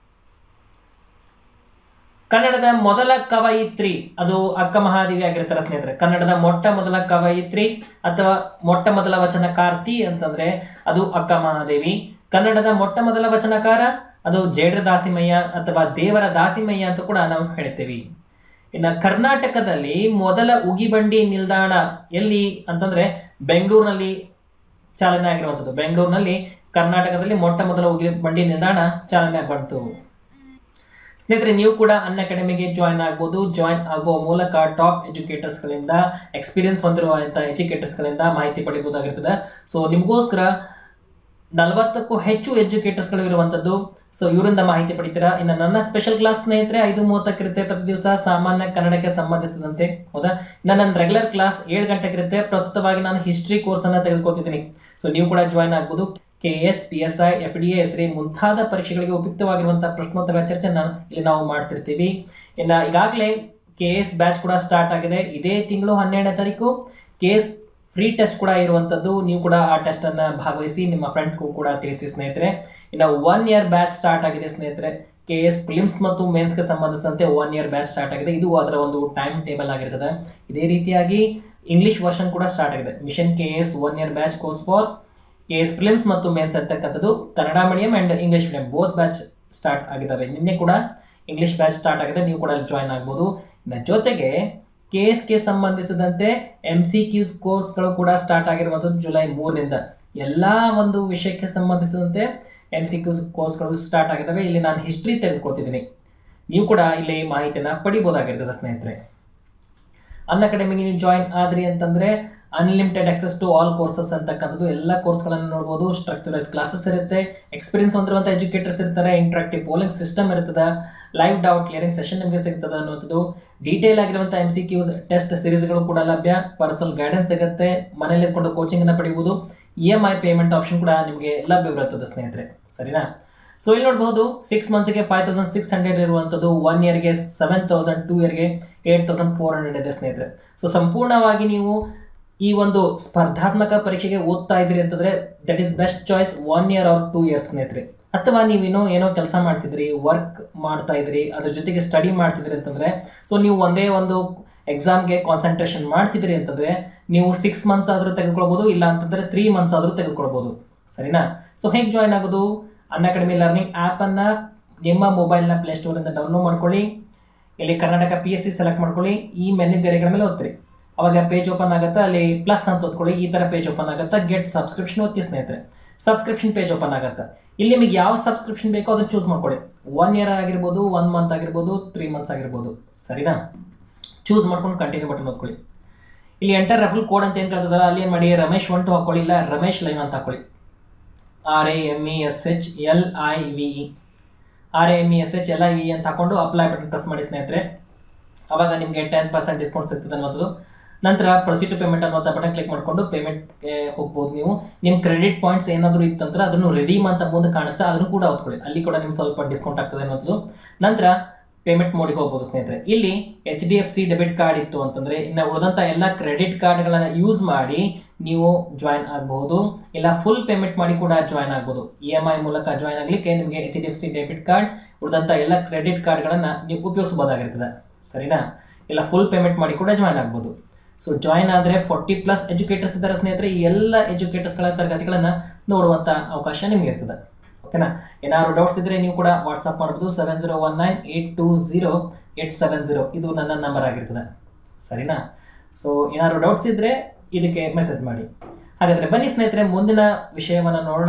ಕನ್ನಡದ ಮೊದಲ ಕವಯಿತ್ರಿ ಅದು ಅಕ್ಕ ಮಹಾದೇವಿ ಆಗಿರ್ತಾರೆ ಸ್ನೇಹಿತರೆ ಕನ್ನಡದ ಮೊಟ್ಟ ಮೊದಲ ಕವಯಿತ್ರಿ ಅಥವಾ ಮೊಟ್ಟ ಮೊದಲ ವಚನಕಾರ್ತಿ ಅಂತಂದ್ರೆ ಅದು ಅಕ್ಕ ಮಹಾದೇವಿ ಕನ್ನಡದ ಮೊಟ್ಟ ಮೊದಲ ವಚನಕಾರ ಅದು ಜೇಡ್ರ ದಾಸಿಮಯ್ಯ ಅಥವಾ ದೇವರ ದಾಸಿಮಯ್ಯ ಅಂತ ಕೂಡ ನಾವು ಹೇಳ್ತೇವೆ ಇನ್ನು ಕರ್ನಾಟಕದಲ್ಲಿ ಮೊದಲ ಉಗಿಬಂಡಿ ನಿಲ್ದಾಣ ಎಲ್ಲಿ ಅಂತಂದ್ರೆ ಬೆಂಗಳೂರಿನಲ್ಲಿ ಚಾಲನೆ ಆಗಿರುವಂಥದ್ದು ಬೆಂಗಳೂರಿನಲ್ಲಿ ಕರ್ನಾಟಕದಲ್ಲಿ ಮೊಟ್ಟ ಮೊದಲ ಉಗಿ ಬಂಡಿ ನಿಲ್ದಾಣ ಚಾಲನೆ ಬಂತು ಸ್ನೇಹಿತರೆ ನೀವು ಕೂಡ ಅನ್ ಅಕಾಡೆಮಿಗೆ ಜಾಯ್ನ್ ಆಗ್ಬೋದು ಜಾಯ್ನ್ ಆಗುವ ಮೂಲಕ ಟಾಪ್ ಎಜುಕೇಟರ್ಸ್ಗಳಿಂದ ಎಕ್ಸ್ಪೀರಿಯನ್ಸ್ ಹೊಂದಿರುವಂಥ ಎಜುಕೇಟರ್ಸ್ಗಳಿಂದ ಮಾಹಿತಿ ಪಡಿಬೋದಾಗಿರ್ತದೆ ಸೊ ನಿಮಗೋಸ್ಕರ ನಲವತ್ತಕ್ಕೂ ಹೆಚ್ಚು ಎಜುಕೇಟರ್ಸ್ಗಳು ಇರುವಂಥದ್ದು ಸೊ ಇವರಿಂದ ಮಾಹಿತಿ ಪಡಿತೀರಾ ಇನ್ನು ನನ್ನ ಸ್ಪೆಷಲ್ ಕ್ಲಾಸ್ ಸ್ನೇಹಿತರೆ ಐದು ಮೂವತ್ತಕ್ಕಿರುತ್ತೆ ಪ್ರತಿ ದಿವಸ ಸಾಮಾನ್ಯ ಕನ್ನಡಕ್ಕೆ ಸಂಬಂಧಿಸಿದಂತೆ ಹೌದಾ ಇನ್ನು ನನ್ನ ರೆಗ್ಯುಲರ್ ಕ್ಲಾಸ್ ಏಳು ಗಂಟೆಗಿರುತ್ತೆ ಪ್ರಸ್ತುತವಾಗಿ ನಾನು ಹಿಸ್ಟ್ರಿ ಕೋರ್ಸನ್ನು ತೆಗೆದುಕೊಳ್ತಿದ್ದೀನಿ ಸೊ ನೀವು ಕೂಡ ಜಾಯ್ನ್ ಆಗ್ಬೋದು K S P S I F D S ರಿ ಮುಂತಾದ ಪರೀಕ್ಷೆಗಳಿಗೆ ಉಪಯುಕ್ತವಾಗಿರುವಂತಹ ಪ್ರಶ್ನೋತ್ತರ ಚರ್ಚೆನ ಇಲ್ಲಿ ನಾವು ಮಾಡ್ತಿರ್ತೀವಿ ಇನ್ನು ಈಗಾಗಲೇ ಕೆ ಎಸ್ ಬ್ಯಾಚ್ ಕೂಡ ಸ್ಟಾರ್ಟ್ ಆಗಿದೆ ಇದೇ ತಿಂಗಳು ಹನ್ನೆರಡನೇ ತಾರೀಕು ಕೆ ಎಸ್ ಫ್ರೀ ಟೆಸ್ಟ್ ಕೂಡ ಇರುವಂಥದ್ದು ನೀವು ಕೂಡ ಆ ಟೆಸ್ಟನ್ನು ಭಾಗವಹಿಸಿ ನಿಮ್ಮ ಫ್ರೆಂಡ್ಸ್ಗೂ ಕೂಡ ತಿಳಿಸಿ ಸ್ನೇಹಿತರೆ ಇನ್ನು ಒನ್ ಇಯರ್ ಬ್ಯಾಚ್ ಸ್ಟಾರ್ಟ್ ಆಗಿದೆ ಸ್ನೇಹಿತರೆ ಕೆ ಎಸ್ ಫಿಲಿಮ್ಸ್ ಮತ್ತು ಮೇನ್ಸ್ಗೆ ಸಂಬಂಧಿಸಿದಂತೆ ಒನ್ ಇಯರ್ ಬ್ಯಾಚ್ ಸ್ಟಾರ್ಟ್ ಆಗಿದೆ ಇದು ಅದರ ಒಂದು ಟೈಮ್ ಟೇಬಲ್ ಆಗಿರ್ತದೆ ಇದೇ ರೀತಿಯಾಗಿ ಇಂಗ್ಲಿಷ್ ವರ್ಷನ್ ಕೂಡ ಸ್ಟಾರ್ಟ್ ಆಗಿದೆ mission K S one year batch course for K S prelims ಮತ್ತು ಮೇನ್ಸ್ ಅಂತಕ್ಕಂಥದ್ದು Kannada medium and English medium both batch start ಆಗಿದ್ದಾವೆ ನಿನ್ನೆ ಕೂಡ ಇಂಗ್ಲಿಷ್ ಬ್ಯಾಚ್ ಸ್ಟಾರ್ಟ್ ಆಗಿದೆ ನೀವು ಕೂಡ ಅಲ್ಲಿ ಜಾಯ್ನ್ ಆಗ್ಬೋದು ಇನ್ನು ಜೊತೆಗೆ ಕೆ ಎಸ್ಗೆ ಸಂಬಂಧಿಸಿದಂತೆ ಎಮ್ ಸಿ ಕ್ಯೂಸ್ ಕೋರ್ಸ್ಗಳು ಕೂಡ ಸ್ಟಾರ್ಟ್ ಆಗಿರುವಂಥದ್ದು ಜುಲೈ ಮೂರರಿಂದ ಎಲ್ಲ ಒಂದು ವಿಷಯಕ್ಕೆ ಸಂಬಂಧಿಸಿದಂತೆ ಎಮ್ ಸಿ ಕ್ಯೂಸ್ ಕೋರ್ಸ್ಗಳು ಸ್ಟಾರ್ಟ್ ಆಗಿದ್ದಾವೆ ಇಲ್ಲಿ ನಾನು ಹಿಸ್ಟ್ರಿ ತೆಗೆದುಕೊಳ್ತಿದ್ದೀನಿ ನೀವು ಕೂಡ ಇಲ್ಲಿ ಮಾಹಿತಿಯನ್ನು ಪಡಿಬೋದಾಗಿರ್ತದೆ ಸ್ನೇಹಿತರೆ ಅನ್ ಅಕಾಡೆಮಿಗೆ ನೀವು ಜಾಯಿನ್ ಆದ್ರಿ ಅಂತಂದರೆ unlimited access to all courses ಅಂತಕ್ಕಂಥದ್ದು ಎಲ್ಲ ಕೋರ್ಸ್ಗಳನ್ನು ನೋಡ್ಬೋದು ಸ್ಟ್ರಕ್ಚರೈಸ್ ಕ್ಲಾಸಸ್ ಇರುತ್ತೆ ಎಕ್ಸ್ಪೀರಿಯನ್ಸ್ ಹೊಂದಿರುವಂಥ ಎಜುಕೇಟರ್ಸ್ ಇರ್ತಾರೆ ಇಂಟ್ರಾಕ್ಟಿವ್ ಪೋಲಿಂಗ್ ಸಿಸ್ಟಮ್ ಇರ್ತದೆ ಲೈವ್ ಡೌಟ್ ಕ್ಲಿಯರಿಂಗ್ ಸೆಷನ್ ನಿಮಗೆ ಸಿಗ್ತದೆ ಅನ್ನುವಂಥದ್ದು ಡೀಟೇಲ್ ಆಗಿರುವಂಥ ಎಮ್ ಸಿ ಕ್ಯೂಸ್ ಟೆಸ್ಟ್ ಸಿರೀಸ್ಗಳು ಕೂಡ ಲಭ್ಯ ಪರ್ಸನಲ್ ಗೈಡೆನ್ಸ್ ಸಿಗುತ್ತೆ ಮನೇಲಿ ಇಟ್ಕೊಂಡು ಕೋಚಿಂಗನ್ನು ಪಡಿಬೋದು E M I payment option ಕೂಡ ನಿಮಗೆ ಲಭ್ಯವಿರುತ್ತದೆ ಸ್ನೇಹಿತರೆ ಸರಿನಾ ಸೊ ಇಲ್ಲಿ ನೋಡಬಹುದು ಸಿಕ್ಸ್ ಮಂತ್ಸ್ಗೆ ಫೈವ್ ತೌಸಂಡ್ ಸಿಕ್ಸ್ ಹಂಡ್ರೆಡ್ ಇರುವಂಥದ್ದು ಒನ್ ಇಯರ್ಗೆ ಸೆವೆನ್ ತೌಸಂಡ್ ಟೂ ಇಯರ್ಗೆ ಏಟ್ ತೌಸಂಡ್ ಫೋರ್ ಹಂಡ್ರೆಡ್ ಇದೆ ಸ್ನೇಹಿತರೆ ಸೊ ಸಂಪೂರ್ಣವಾಗಿ ನೀವು ಈ ಒಂದು ಸ್ಪರ್ಧಾತ್ಮಕ ಪರೀಕ್ಷೆಗೆ ಓದ್ತಾ ಇದ್ರಿ ಅಂತಂದ್ರೆ that is best choice one year or two years ಸ್ನೇಹಿತರೆ ಅಥವಾ ನೀವೇನೋ ಏನೋ ಕೆಲಸ ಮಾಡ್ತಿದ್ರಿ ವರ್ಕ್ ಮಾಡ್ತಾ ಇದ್ರಿ ಅದ್ರ ಜೊತೆಗೆ ಸ್ಟಡಿ ಮಾಡ್ತಿದ್ರಿ ಅಂತಂದ್ರೆ ಸೊ ನೀವು ಒಂದೇ ಒಂದು ಎಕ್ಸಾಮ್ಗೆ ಕಾನ್ಸಂಟ್ರೇಷನ್ ಮಾಡ್ತಿದ್ರಿ ಅಂತಂದ್ರೆ ನೀವು ಸಿಕ್ಸ್ ಮಂತ್ಸ್ ಆದರೂ ತೆಗೆದುಕೊಳ್ಬೋದು ಇಲ್ಲ ಅಂತಂದ್ರೆ ತ್ರೀ ಮಂತ್ಸ್ ಆದರೂ ತೆಗೆದುಕೊಳ್ಬೋದು ಸರಿನಾ ಸೊ ಹೇಗೆ ಜಾಯ್ನ್ ಆಗೋದು ಅನ್ ಅಕಾಡೆಮಿ ಲರ್ನಿಂಗ್ ಆ್ಯಪನ್ನು ನಿಮ್ಮ ಮೊಬೈಲ್ನ ಪ್ಲೇಸ್ಟೋರಿಂದ ಡೌನ್ಲೋಡ್ ಮಾಡ್ಕೊಳ್ಳಿ ಇಲ್ಲಿ Karnataka P S C select ಮಾಡ್ಕೊಳ್ಳಿ ಈ ಮೆನು ಗೆರೆಗಳ ಮೇಲೆ ಒತ್ತಿರಿ ಅವಾಗ ಪೇಜ್ ಓಪನ್ ಆಗುತ್ತೆ ಅಲ್ಲಿ ಪ್ಲಸ್ ಅಂತ ಒತ್ಕೊಳ್ಳಿ ಈ ಥರ ಪೇಜ್ ಓಪನ್ ಆಗುತ್ತೆ ಗೆಟ್ ಸಬ್ಸ್ಕ್ರಿಪ್ಷನ್ ಒತ್ತಿ ಸ್ನೇಹಿತರೆ ಸಬ್ಸ್ಕ್ರಿಪ್ಷನ್ ಪೇಜ್ ಓಪನ್ ಆಗುತ್ತೆ ಇಲ್ಲಿ ನಿಮಗೆ ಯಾವ ಸಬ್ಸ್ಕ್ರಿಪ್ಷನ್ ಬೇಕೋ ಅದನ್ನು ಚೂಸ್ ಮಾಡ್ಕೊಳ್ಳಿ ಒನ್ ಇಯರ್ ಆಗಿರ್ಬೋದು ಒನ್ ಮಂತ್ ಆಗಿರ್ಬೋದು ತ್ರೀ ಮಂತ್ಸ್ ಆಗಿರ್ಬೋದು ಸರಿನಾ ಚೂಸ್ ಮಾಡ್ಕೊಂಡು ಕಂಟಿನ್ಯೂ ಬಟನ್ ಒತ್ಕೊಳ್ಳಿ ಇಲ್ಲಿ ಎಂಟರ್ ರೆಫಲ್ ಕೋಡ್ ಅಂತ ಏನು ಕೇಳ್ತದಲ್ಲ ಅಲ್ಲಿ ಏನು ಮಾಡಿ ರಮೇಶ್ ಒನ್ ಟು ಹಾಕೊಳ್ಳಿ ಇಲ್ಲ ರಮೇಶ್ ಲೈವ್ ಅಂತ ಹಾಕೊಳ್ಳಿ R A M E S H L I V E R A M E S H L I V ಅಂತ ಹಾಕೊಂಡು ಅಪ್ಲೈ ಬಟನ್ ಪ್ರೆಸ್ ಮಾಡಿ ಸ್ನೇಹಿತರೆ ಅವಾಗ ನಿಮಗೆ ಟೆನ್ ಪರ್ಸೆಂಟ್ ಡಿಸ್ಕೌಂಟ್ ಸಿಗ್ತದೆ ಅನ್ನೋದು ನಂತರ ಪ್ರೊಸೀಡ್ ಟು ಪೇಮೆಂಟ್ ಅನ್ನೋ ಬಟನ್ ಕ್ಲಿಕ್ ಮಾಡಿಕೊಂಡು ಪೇಮೆಂಟ್ಗೆ ಹೋಗ್ಬೋದು ನೀವು ನಿಮ್ಮ ಕ್ರೆಡಿಟ್ ಪಾಯಿಂಟ್ಸ್ ಏನಾದರೂ ಇತ್ತಂದ್ರೆ ಅದನ್ನು ರಿಡೀಮ್ ಅಂತ ಮುಂದೆ ಕಾಣುತ್ತೆ ಅದನ್ನು ಕೂಡ ಹೊತ್ಕೊಳ್ಳಿ ಅಲ್ಲಿ ಕೂಡ ನಿಮ್ಗೆ ಸ್ವಲ್ಪ ಡಿಸ್ಕೌಂಟ್ ಆಗ್ತದೆ ಅನ್ನೋದು ನಂತರ ಪೇಮೆಂಟ್ ಮೋಡಿಗೆ ಹೋಗ್ಬೋದು ಸ್ನೇಹಿತರೆ ಇಲ್ಲಿ H D F C debit card ಇತ್ತು ಅಂತಂದ್ರೆ ಇನ್ನು ಉಳಿದಂಥ ಎಲ್ಲ ಕ್ರೆಡಿಟ್ ಕಾರ್ಡ್ಗಳನ್ನು ಯೂಸ್ ಮಾಡಿ ನೀವು ಜಾಯ್ನ್ ಆಗಬಹುದು ಇಲ್ಲ ಫುಲ್ ಪೇಮೆಂಟ್ ಮಾಡಿ ಕೂಡ ಜಾಯ್ನ್ ಆಗ್ಬೋದು ಇ ಎಮ್ ಐ ಮೂಲಕ ಜಾಯ್ನ್ ಆಗಲಿಕ್ಕೆ ನಿಮಗೆ H D F C debit card ಉಳಿದಂಥ ಎಲ್ಲ ಕ್ರೆಡಿಟ್ ಕಾರ್ಡ್ಗಳನ್ನು ನೀವು ಉಪಯೋಗಿಸಬಹುದಾಗಿರ್ತದೆ ಸರಿನಾ ಇಲ್ಲ ಫುಲ್ ಪೇಮೆಂಟ್ ಮಾಡಿ ಕೂಡ ಜಾಯ್ನ್ ಆಗ್ಬೋದು ಸೊ ಜಾಯ್ನ್ ಆದರೆ ಫೋರ್ಟಿ ಪ್ಲಸ್ ಎಜುಕೇಟರ್ಸ್ ಇದ್ದಾರೆ ಸ್ನೇಹಿತರೆ ಈ ಎಲ್ಲ ಎಜುಕೇಟರ್ಸ್ಗಳ ತರಗತಿಗಳನ್ನು ನೋಡುವಂಥ ಅವಕಾಶ ನಿಮಗೆ ಇರ್ತದೆ ಓಕೆನಾ ಏನಾದ್ರು ಡೌಟ್ಸ್ ಇದ್ದರೆ ನೀವು ಕೂಡ ವಾಟ್ಸಪ್ ಮಾಡ್ಬೋದು seven zero one nine eight two zero eight seven zero ಇದು ನನ್ನ ನಂಬರ್ ಆಗಿರ್ತದೆ ಸರಿನಾ ಸೊ ಏನಾದ್ರು ಡೌಟ್ಸ್ ಇದ್ದರೆ ಇದಕ್ಕೆ ಮೆಸೇಜ್ ಮಾಡಿ ಹಾಗಾದರೆ ಬನ್ನಿ ಸ್ನೇಹಿತರೆ ಮುಂದಿನ ವಿಷಯವನ್ನು ನೋಡೋಣ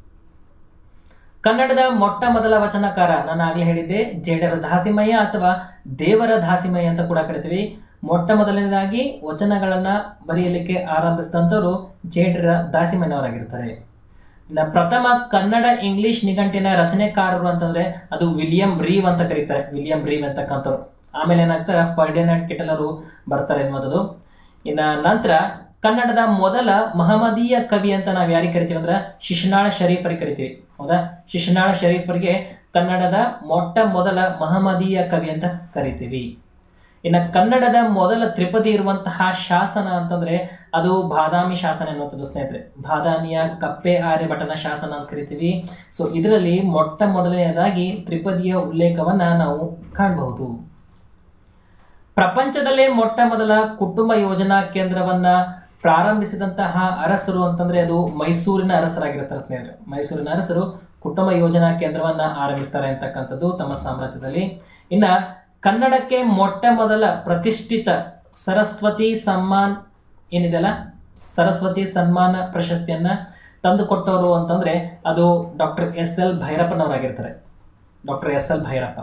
ಕನ್ನಡದ ಮೊಟ್ಟ ಮೊದಲ ವಚನಕಾರ ನಾನು ಆಗಲೇ ಹೇಳಿದ್ದೆ ಜೇಡರ ದಾಸಿಮಯ್ಯ ಅಥವಾ ದೇವರ ದಾಸಿಮಯ್ಯ ಅಂತ ಕೂಡ ಕರಿತೀವಿ ಮೊಟ್ಟ ಮೊದಲನೇದಾಗಿ ವಚನಗಳನ್ನು ಬರೆಯಲಿಕ್ಕೆ ಆರಂಭಿಸಿದಂಥವ್ರು ಜೇಡರ ದಾಸಿಮಯ್ಯನವರಾಗಿರ್ತಾರೆ ಇನ್ನು ಪ್ರಥಮ ಕನ್ನಡ ಇಂಗ್ಲಿಷ್ ನಿಘಂಟಿನ ರಚನೆಕಾರರು ಅಂತಂದ್ರೆ ಅದು ವಿಲಿಯಂ ರೀವ್ ಅಂತ ಕರೀತಾರೆ ವಿಲಿಯಂ ರೀವ್ ಅಂತಕ್ಕಂಥವ್ರು ಆಮೇಲೆ ಏನಾಗ್ತಾರೆ ಫರ್ಡಿನಾಂಡ್ ಕಿಟಲರು ಬರ್ತಾರೆ ಅನ್ನೋದು ಇನ್ನು ನಂತರ ಕನ್ನಡದ ಮೊದಲ ಮಹಮ್ಮದೀಯ ಕವಿ ಅಂತ ನಾವು ಯಾರಿಗೆ ಕರಿತೀವಿ ಅಂದ್ರೆ ಶಿಶುನಾಳ ಶರೀಫರಿಗೆ ಕರಿತೀವಿ ಹೌದಾ ಶಿಶುನಾಳ ಶರೀಫರಿಗೆ ಕನ್ನಡದ ಮೊಟ್ಟ ಮೊದಲ ಮಹಮ್ಮದೀಯ ಕವಿ ಅಂತ ಕರಿತೀವಿ ಇನ್ನು ಕನ್ನಡದ ಮೊದಲ ತ್ರಿಪದಿ ಇರುವಂತಹ ಶಾಸನ ಅಂತಂದ್ರೆ ಅದು ಬಾದಾಮಿ ಶಾಸನ ಎನ್ನುವಂಥದ್ದು ಸ್ನೇಹಿತರೆ ಬಾದಾಮಿಯ ಕಪ್ಪೆ ಆರ್ಯಭಟನ ಶಾಸನ ಅಂತ ಕರಿತೀವಿ ಸೊ ಇದರಲ್ಲಿ ಮೊಟ್ಟ ಮೊದಲನೆಯದಾಗಿ ತ್ರಿಪದಿಯ ಉಲ್ಲೇಖವನ್ನ ನಾವು ಕಾಣಬಹುದು ಪ್ರಪಂಚದಲ್ಲೇ ಮೊಟ್ಟ ಮೊದಲ ಕುಟುಂಬ ಯೋಜನಾ ಕೇಂದ್ರವನ್ನ ಪ್ರಾರಂಭಿಸಿದಂತಹ ಅರಸರು ಅಂತಂದ್ರೆ ಅದು ಮೈಸೂರಿನ ಅರಸರಾಗಿರ್ತಾರೆ ಸ್ನೇಹಿತರೆ ಮೈಸೂರಿನ ಅರಸರು ಕುಟುಂಬ ಯೋಜನಾ ಕೇಂದ್ರವನ್ನ ಆರಂಭಿಸ್ತಾರೆ ಅಂತಕ್ಕಂಥದ್ದು ತಮ್ಮ ಸಾಮ್ರಾಜ್ಯದಲ್ಲಿ ಇನ್ನ ಕನ್ನಡಕ್ಕೆ ಮೊಟ್ಟ ಮೊದಲ ಪ್ರತಿಷ್ಠಿತ ಸರಸ್ವತಿ ಸಮ್ಮಾನ್ ಏನಿದೆಲ್ಲ ಸರಸ್ವತಿ ಸನ್ಮಾನ ಪ್ರಶಸ್ತಿಯನ್ನ ತಂದುಕೊಟ್ಟವರು ಅಂತಂದ್ರೆ ಅದು ಡಾಕ್ಟರ್ ಎಸ್ ಎಲ್ ಭೈರಪ್ಪನವರಾಗಿರ್ತಾರೆ ಡಾಕ್ಟರ್ ಎಸ್ ಎಲ್ ಭೈರಪ್ಪ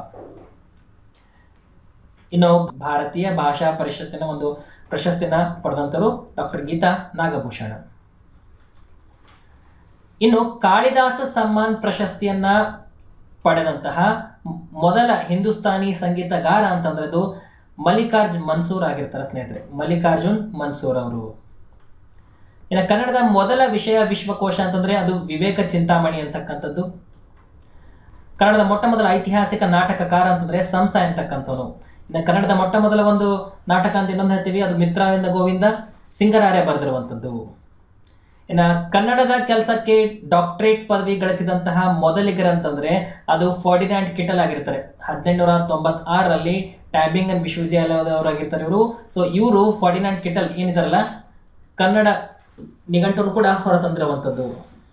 ಇನ್ನು ಭಾರತೀಯ ಭಾಷಾ ಪರಿಷತ್ತಿನ ಒಂದು ಪ್ರಶಸ್ತಿನ ಪಡೆದಂತರು ಡಾಕ್ಟರ್ ಗೀತಾ ನಾಗಭೂಷಣ ಇನ್ನು ಕಾಳಿದಾಸ ಸಮ್ಮಾನ್ ಪ್ರಶಸ್ತಿಯನ್ನ ಪಡೆದಂತಹ ಮೊದಲ ಹಿಂದೂಸ್ತಾನಿ ಸಂಗೀತಗಾರ ಅಂತಂದ್ರೆ ಅದು ಮಲ್ಲಿಕಾರ್ಜುನ್ ಮನ್ಸೂರ್ ಆಗಿರ್ತಾರೆ ಸ್ನೇಹಿತರೆ ಮಲ್ಲಿಕಾರ್ಜುನ್ ಮನ್ಸೂರ್ ಅವರು ಇನ್ನು ಕನ್ನಡದ ಮೊದಲ ವಿಷಯ ವಿಶ್ವಕೋಶ ಅಂತಂದ್ರೆ ಅದು ವಿವೇಕ ಚಿಂತಾಮಣಿ ಅಂತಕ್ಕಂಥದ್ದು ಕನ್ನಡದ ಮೊಟ್ಟ ಮೊದಲ ಐತಿಹಾಸಿಕ ನಾಟಕಕಾರ ಅಂತಂದ್ರೆ ಸಂಸ ಅಂತಕ್ಕಂಥವನು ಇನ್ನು ಕನ್ನಡದ ಮೊಟ್ಟ ಮೊದಲ ಒಂದು ನಾಟಕ ಅಂತ ಇನ್ನೊಂದು ಹೇಳ್ತೀವಿ ಅದು ಮಿತ್ರವಿಂದ ಗೋವಿಂದ ಸಿಂಗರಾರ್ಯ ಬರೆದಿರುವಂಥದ್ದು ಇನ್ನು ಕನ್ನಡದ ಕೆಲಸಕ್ಕೆ ಡಾಕ್ಟರೇಟ್ ಪದವಿ ಗಳಿಸಿದಂತಹ ಮೊದಲಿಗರಂತಂದ್ರೆ ಅದು ಫರ್ಡಿನಾಂಡ್ ಕಿಟಲ್ ಆಗಿರ್ತಾರೆ ಹದಿನೆಂಟುನೂರ ತೊಂಬತ್ತಾರರಲ್ಲಿ ಟ್ಯಾಬಿಂಗನ್ ವಿಶ್ವವಿದ್ಯಾಲಯದವರಾಗಿರ್ತಾರೆ ಇವರು ಸೊ ಇವರು ಫರ್ಡಿನಾಂಡ್ ಕಿಟಲ್ ಏನಿದಾರಲ್ಲ ಕನ್ನಡ ನಿಘಂಟನ್ನು ಕೂಡ ಹೊರತಂದಿರುವಂಥದ್ದು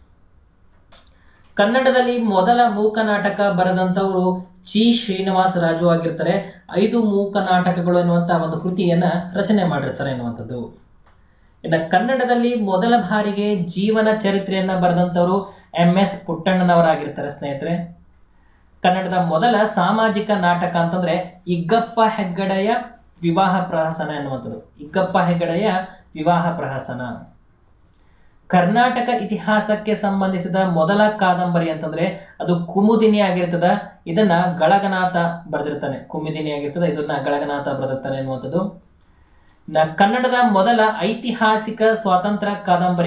ಕನ್ನಡದಲ್ಲಿ ಮೊದಲ ಮೂಕ ನಾಟಕ ಬರೆದಂಥವರು ಚಿ ಶ್ರೀನಿವಾಸ ರಾಜು ಆಗಿರ್ತಾರೆ ಐದು ಮೂಕ ನಾಟಕಗಳು ಎನ್ನುವಂಥ ಒಂದು ಕೃತಿಯನ್ನ ರಚನೆ ಮಾಡಿರ್ತಾರೆ ಎನ್ನುವಂಥದ್ದು ಇನ್ನು ಕನ್ನಡದಲ್ಲಿ ಮೊದಲ ಬಾರಿಗೆ ಜೀವನ ಚರಿತ್ರೆಯನ್ನ ಬರೆದಂಥವರು ಎಂ ಎಸ್ ಪುಟ್ಟಣ್ಣನವರಾಗಿರ್ತಾರೆ ಸ್ನೇಹಿತರೆ ಕನ್ನಡದ ಮೊದಲ ಸಾಮಾಜಿಕ ನಾಟಕ ಅಂತಂದ್ರೆ ಇಗ್ಗಪ್ಪ ಹೆಗ್ಗಡೆಯ ವಿವಾಹ ಪ್ರಹಸನ ಎನ್ನುವಂಥದ್ದು ಇಗ್ಗಪ್ಪ ಹೆಗ್ಗಡೆಯ ವಿವಾಹ ಪ್ರಹಸನ ಕರ್ನಾಟಕ ಇತಿಹಾಸಕ್ಕೆ ಸಂಬಂಧಿಸಿದ ಮೊದಲ ಕಾದಂಬರಿ ಅಂತಂದ್ರೆ ಅದು ಕುಮುದಿನಿ ಆಗಿರ್ತದ ಇದನ್ನ ಗಳಗನಾಥ ಬರೆದಿರ್ತಾನೆ ಕುಮುದಿನಿ ಆಗಿರ್ತದೆ ಇದನ್ನ ಗಳಗನಾಥ ಬರೆದಿರ್ತಾನೆ ಎನ್ನುವಂಥದ್ದು ನ- ಕನ್ನಡದ ಮೊದಲ ಐತಿಹಾಸಿಕ ಸ್ವಾತಂತ್ರ್ಯ ಕಾದಂಬರಿ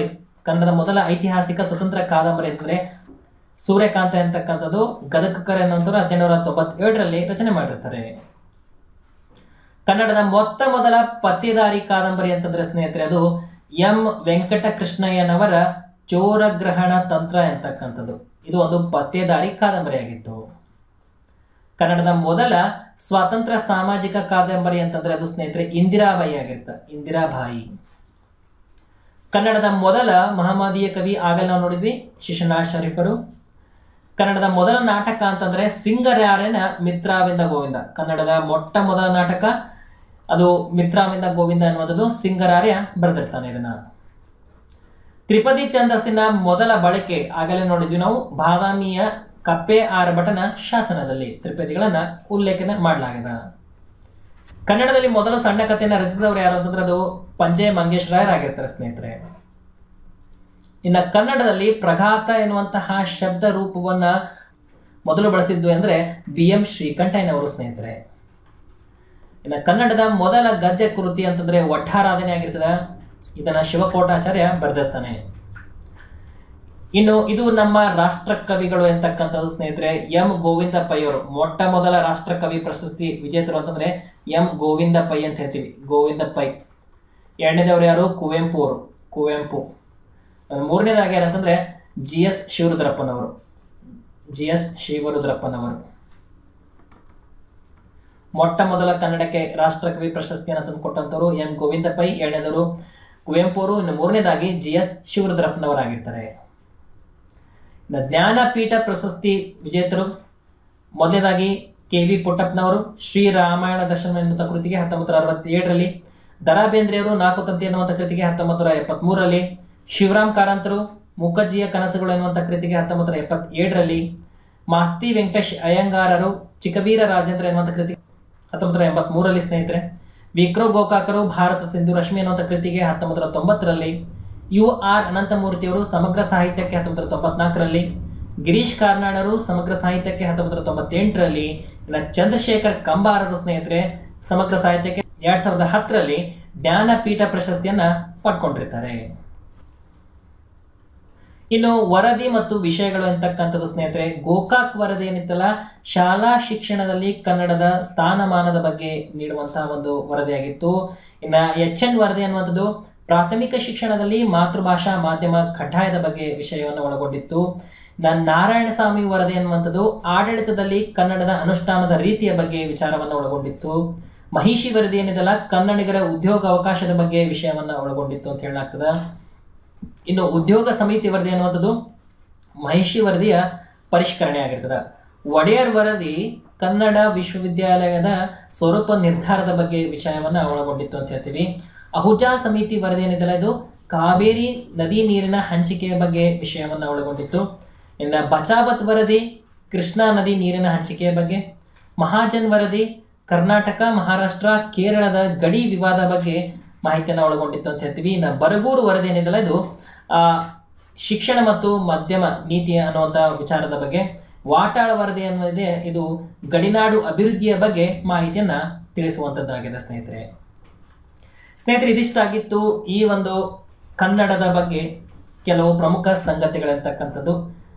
ಕನ್ನಡದ ಮೊದಲ ಐತಿಹಾಸಿಕ ಸ್ವತಂತ್ರ ಕಾದಂಬರಿ ಅಂತಂದ್ರೆ ಸೂರ್ಯಕಾಂತ ಅಂತಕ್ಕಂಥದ್ದು ಗದಕಕರ್ ಅನ್ನೋಂಥವ್ರು ಹದಿನೆಂಟುನೂರ ತೊಂಬತ್ತೇಳರಲ್ಲಿ ರಚನೆ ಮಾಡಿರ್ತಾರೆ ಕನ್ನಡದ ಮೊತ್ತ ಮೊದಲ ಪತ್ತೇದಾರಿ ಕಾದಂಬರಿ ಅಂತಂದ್ರೆ ಸ್ನೇಹಿತರೆ ಅದು ಎಂ ವೆಂಕಟಕೃಷ್ಣಯ್ಯನವರ ಚೋರಗ್ರಹಣ ತಂತ್ರ ಅಂತಕ್ಕಂಥದ್ದು ಇದು ಒಂದು ಪತ್ತೇದಾರಿ ಕಾದಂಬರಿಯಾಗಿತ್ತು ಕನ್ನಡದ ಮೊದಲ ಸ್ವಾತಂತ್ರ್ಯ ಸಾಮಾಜಿಕ ಕಾದಂಬರಿ ಅಂತಂದ್ರೆ ಅದು ಸ್ನೇಹಿತರೆ ಇಂದಿರಾಬಾಯಿ ಆಗಿರ್ತ ಇಂದಿರಾಬಾಯಿ ಕನ್ನಡದ ಮೊದಲ ಮಹಮ್ಮದೀಯ ಕವಿ ಆಗಲೇ ನಾವು ನೋಡಿದ್ವಿ ಶಿಶುನಾಳ್ ಶರೀಫರು ಕನ್ನಡದ ಮೊದಲ ನಾಟಕ ಅಂತಂದ್ರೆ ಸಿಂಗರ್ಯಾರನ ಮಿತ್ರಾವಿಂದ ಗೋವಿಂದ ಕನ್ನಡದ ಮೊಟ್ಟ ಮೊದಲ ನಾಟಕ ಅದು ಮಿತ್ರಾವಿಂದ ಗೋವಿಂದ ಅನ್ನುವಂಥದ್ದು ಸಿಂಗರಾರ್ಯ ಬರೆದಿರ್ತಾನೆ ಇದನ್ನ ತ್ರಿಪದಿ ಛಂದಸ್ಸಿನ ಮೊದಲ ಬಳಕೆ ಆಗಲೇ ನೋಡಿದ್ವಿ ನಾವು ಬಾದಾಮಿಯ ಕಪ್ಪೆ ಆರ್ಭಟನ ಶಾಸನದಲ್ಲಿ ತ್ರಿಪದಿಗಳನ್ನ ಉಲ್ಲೇಖನ ಮಾಡಲಾಗಿದೆ ಕನ್ನಡದಲ್ಲಿ ಮೊದಲು ಸಣ್ಣ ಕಥೆಯನ್ನು ರಚಿಸಿದವರು ಯಾರು ಅಂತಂದ್ರೆ ಅದು ಪಂಜೆ ಮಂಗೇಶ್ ರಾಯರ್ ಆಗಿರ್ತಾರೆ ಸ್ನೇಹಿತರೆ ಇನ್ನು ಕನ್ನಡದಲ್ಲಿ ಪ್ರಘಾತ ಎನ್ನುವಂತಹ ಶಬ್ದ ರೂಪವನ್ನ ಮೊದಲು ಬಳಸಿದ್ದು ಅಂದ್ರೆ ಬಿ ಎಂ ಶ್ರೀಕಂಠಯ್ಯನವರು ಸ್ನೇಹಿತರೆ ಇನ್ನು ಕನ್ನಡದ ಮೊದಲ ಗದ್ಯ ಕೃತಿ ಅಂತಂದ್ರೆ ಒಟ್ಟಾರಾಧನೆ ಆಗಿರ್ತದ ಇದನ್ನ ಶಿವಕೋಟಾಚಾರ್ಯ ಬರೆದಿರ್ತಾನೆ ಇನ್ನು ಇದು ನಮ್ಮ ರಾಷ್ಟ್ರ ಕವಿಗಳು ಎಂತಕ್ಕಂಥದ್ದು ಸ್ನೇಹಿತರೆ ಎಂ ಗೋವಿಂದ ಪೈ ಅವರು ಮೊಟ್ಟ ಮೊದಲ ರಾಷ್ಟ್ರ ಕವಿ ಪ್ರಶಸ್ತಿ ವಿಜೇತರು ಅಂತಂದ್ರೆ ಎಂ ಗೋವಿಂದ ಪೈ ಅಂತ ಹೇಳ್ತೀವಿ ಗೋವಿಂದ ಪೈ ಎರಡನೇದವ್ರು ಯಾರು ಕುವೆಂಪು ಅವರು ಕುವೆಂಪು ಮೂರನೇದಾಗಿ ಯಾರಂತಂದ್ರೆ ಜಿ ಎಸ್ ಶಿವರುದ್ರಪ್ಪನವರು ಜಿ ಎಸ್ ಶಿವರುದ್ರಪ್ಪನವರು ಮೊಟ್ಟ ಮೊದಲ ಕನ್ನಡಕ್ಕೆ ರಾಷ್ಟ್ರಕವಿ ಪ್ರಶಸ್ತಿಯನ್ನು ತಂದು ಕೊಟ್ಟಂತವರು ಎಂ ಗೋವಿಂದ ಪೈ ಎರಡನೇದವರು ಕುವೆಂಪು ಅವರು ಇನ್ನು ಮೂರನೇದಾಗಿ ಜಿ ಎಸ್ ಶಿವರುದ್ರಪ್ಪನವರಾಗಿರ್ತಾರೆ ಇನ್ನು ಜ್ಞಾನಪೀಠ ಪ್ರಶಸ್ತಿ ವಿಜೇತರು ಮೊದಲನೇದಾಗಿ ಕೆ ವಿ ಪುಟ್ಟಪ್ಪನವರು ಶ್ರೀರಾಮಾಯಣ ದರ್ಶನ ಎನ್ನುವಂಥ ಕೃತಿಗೆ ಹತ್ತೊಂಬತ್ತು ನೂರ ಅರವತ್ತೇಳರಲ್ಲಿ ದರಾ ಬೇಂದ್ರೆಯವರು ನಾಲ್ಕು ತಂತಿ ಎನ್ನುವಂಥ ಕೃತಿಗೆ ಹತ್ತೊಂಬತ್ತು ನೂರ ಎಪ್ಪತ್ಮೂರರಲ್ಲಿ ಶಿವರಾಮ್ ಕಾರಂತರು ಮುಖಜ್ಜಿಯ ಕನಸುಗಳು ಎನ್ನುವಂಥ ಕೃತಿಗೆ ಹತ್ತೊಂಬತ್ತು ನೂರ ಎಪ್ಪತ್ತೇಳರಲ್ಲಿ ಮಾಸ್ತಿ ವೆಂಕಟೇಶ್ ಅಯ್ಯಂಗಾರರು ಚಿಕ್ಕವೀರ ರಾಜೇಂದ್ರ ಎನ್ನುವಂಥ ಕೃತಿ ಹತ್ತೊಂಬತ್ತು ನೂರ ಎಂಬತ್ಮೂರರಲ್ಲಿ ಸ್ನೇಹಿತರೆ ವಿಕ್ರೋ ಗೋಕಾಕರು ಭಾರತ ಸಿಂಧು ರಶ್ಮಿ ಎನ್ನುವಂಥ ಕೃತಿಗೆ ಹತ್ತೊಂಬತ್ತು ನೂರ ತೊಂಬತ್ತರಲ್ಲಿ ಯು ಆರ್ ಅನಂತಮೂರ್ತಿಯವರು ಸಮಗ್ರ ಸಾಹಿತ್ಯಕ್ಕೆ ಹತ್ತೊಂಬತ್ತು ನೂರ ತೊಂಬತ್ನಾಲ್ಕರಲ್ಲಿ ಗಿರೀಶ್ ಕಾರ್ನಾಡರು ಸಮಗ್ರ ಸಾಹಿತ್ಯಕ್ಕೆ ಹತ್ತೊಂಬತ್ತು ನೂರ ತೊಂಬತ್ತೆಂಟರಲ್ಲಿ ಇನ್ನು ಚಂದ್ರಶೇಖರ್ ಕಂಬಾರರು ಸ್ನೇಹಿತರೆ ಸಮಗ್ರ ಸಾಹಿತ್ಯಕ್ಕೆ ಎರಡ್ ಸಾವಿರದ ಹತ್ತರಲ್ಲಿ ಜ್ಞಾನಪೀಠ ಪ್ರಶಸ್ತಿಯನ್ನ ಪಡ್ಕೊಂಡಿರ್ತಾರೆ ಇನ್ನು ವರದಿ ಮತ್ತು ವಿಷಯಗಳು ಅಂತಕ್ಕಂಥದ್ದು ಸ್ನೇಹಿತರೆ ಗೋಕಾಕ್ ವರದಿ ಏನಿತ್ತಲ್ಲ ಶಾಲಾ ಶಿಕ್ಷಣದಲ್ಲಿ ಕನ್ನಡದ ಸ್ಥಾನಮಾನದ ಬಗ್ಗೆ ನೀಡುವಂತಹ ಒಂದು ವರದಿಯಾಗಿತ್ತು ಇನ್ನ ಎಚ್ ಎನ್ ವರದಿ ಅನ್ನುವಂಥದ್ದು ಪ್ರಾಥಮಿಕ ಶಿಕ್ಷಣದಲ್ಲಿ ಮಾತೃಭಾಷಾ ಮಾಧ್ಯಮ ಕಡ್ಡಾಯದ ಬಗ್ಗೆ ವಿಷಯವನ್ನು ಒಳಗೊಂಡಿತ್ತು ನ ನಾರಾಯಣ ಸ್ವಾಮಿ ವರದಿ ಅನ್ನುವಂಥದ್ದು ಆಡಳಿತದಲ್ಲಿ ಕನ್ನಡದ ಅನುಷ್ಠಾನದ ರೀತಿಯ ಬಗ್ಗೆ ವಿಚಾರವನ್ನು ಒಳಗೊಂಡಿತ್ತು ಮಹಿಷಿ ವರದಿ ಏನಿದೆಲ್ಲ ಕನ್ನಡಿಗರ ಉದ್ಯೋಗ ಅವಕಾಶದ ಬಗ್ಗೆ ವಿಷಯವನ್ನ ಒಳಗೊಂಡಿತ್ತು ಅಂತ ಹೇಳಲಾಗ್ತದೆ ಇನ್ನು ಉದ್ಯೋಗ ಸಮಿತಿ ವರದಿ ಅನ್ನುವಂಥದ್ದು ಮಹಿಷಿ ವರದಿಯ ಪರಿಷ್ಕರಣೆ ಆಗಿರ್ತದೆ ಒಡೆಯರ್ ವರದಿ ಕನ್ನಡ ವಿಶ್ವವಿದ್ಯಾಲಯದ ಸ್ವರೂಪ ನಿರ್ಧಾರದ ಬಗ್ಗೆ ವಿಷಯವನ್ನ ಒಳಗೊಂಡಿತ್ತು ಅಂತ ಹೇಳ್ತೀವಿ ಅಹುಜಾ ಸಮಿತಿ ವರದಿ ಏನಿದೆಯಲ್ಲ ಇದು ಕಾವೇರಿ ನದಿ ನೀರಿನ ಹಂಚಿಕೆಯ ಬಗ್ಗೆ ವಿಷಯವನ್ನ ಒಳಗೊಂಡಿತ್ತು ಇನ್ನು ಬಚಾವತ್ ವರದಿ ಕೃಷ್ಣಾ ನದಿ ನೀರಿನ ಹಂಚಿಕೆಯ ಬಗ್ಗೆ ಮಹಾಜನ್ ವರದಿ ಕರ್ನಾಟಕ ಮಹಾರಾಷ್ಟ್ರ ಕೇರಳದ ಗಡಿ ವಿವಾದ ಬಗ್ಗೆ ಮಾಹಿತಿಯನ್ನು ಒಳಗೊಂಡಿತ್ತು ಅಂತ ಹೇಳ್ತೀವಿ ಇನ್ನು ಬರಗೂರು ವರದಿ ಏನಿದೆಯಲ್ಲ ಇದು ಆ, ಶಿಕ್ಷಣ ಮತ್ತು ಮಧ್ಯಮ ನೀತಿ ಅನ್ನುವಂಥ ವಿಚಾರದ ಬಗ್ಗೆ ವಾಟಾಳ ವರದಿ ಅನ್ನೋದಿದೆ ಇದು ಗಡಿನಾಡು ಅಭಿವೃದ್ಧಿಯ ಬಗ್ಗೆ ಮಾಹಿತಿಯನ್ನ ತಿಳಿಸುವಂಥದ್ದಾಗಿದೆ ಸ್ನೇಹಿತರೆ ಸ್ನೇಹಿತರೆ ಇದಿಷ್ಟಾಗಿತ್ತು ಈ ಒಂದು ಕನ್ನಡದ ಬಗ್ಗೆ ಕೆಲವು ಪ್ರಮುಖ ಸಂಗತಿಗಳಿರ್ತಕ್ಕಂಥದ್ದು